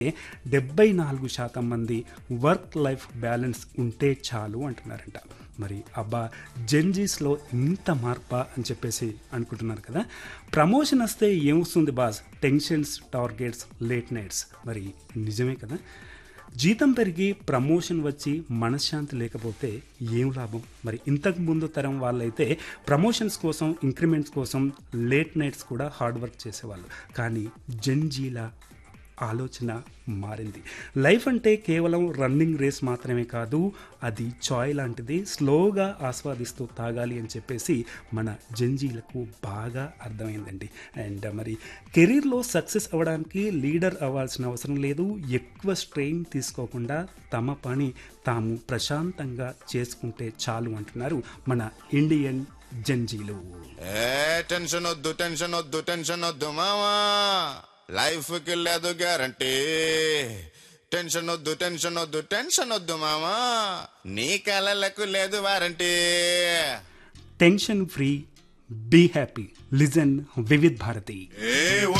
డెబ్బై నాలుగు శాతం మంది వర్క్ లైఫ్ బ్యాలెన్స్ ఉంటే చాలు అంటున్నారంట మరి అబ్బా జెన్జీస్లో ఇంత మార్పా అని చెప్పేసి అనుకుంటున్నారు కదా ప్రమోషన్ వస్తే ఏమొస్తుంది boss tensions targets late nights మరి నిజమే కదా జీతం పెరిగి ప్రమోషన్ వచ్చి మనశ్శాంతి లేకపోతే ఏం లాభం మరి ఇంతకు ముందు తరం వాళ్ళైతే ప్రమోషన్స్ కోసం ఇంక్రిమెంట్స్ కోసం లేట్ నైట్స్ కూడా హార్డ్ వర్క్ చేసేవాళ్ళు కానీ జెన్జీల ఆలోచన మారింది లైఫ్ అంటే కేవలం రన్నింగ్ రేస్ మాత్రమే కాదు అది చాయ్ లాంటిది స్లోగా ఆస్వాదిస్తూ తాగాలి అని చెప్పేసి మన జంజీలకు బాగా అర్థమైందండి అండ్ మరి కెరీర్లో సక్సెస్ అవ్వడానికి లీడర్ అవ్వాల్సిన అవసరం లేదు ఎక్కువ స్ట్రెయిన్ తీసుకోకుండా తమ పని తాము ప్రశాంతంగా చేసుకుంటే చాలు అంటున్నారు మన ఇండియన్ జంజీలు ఏ టెన్షన్ వద్దు టెన్షన్ వద్దు టెన్షన్ వద్దు మావా లైఫ్ కి లేదు గ్యారంటీ టెన్షన్ వద్దు టెన్షన్ వద్దు టెన్షన్ వద్దు మావా నీ కలలకు లేదు warranty tension free be happy listen Vividh Bharati A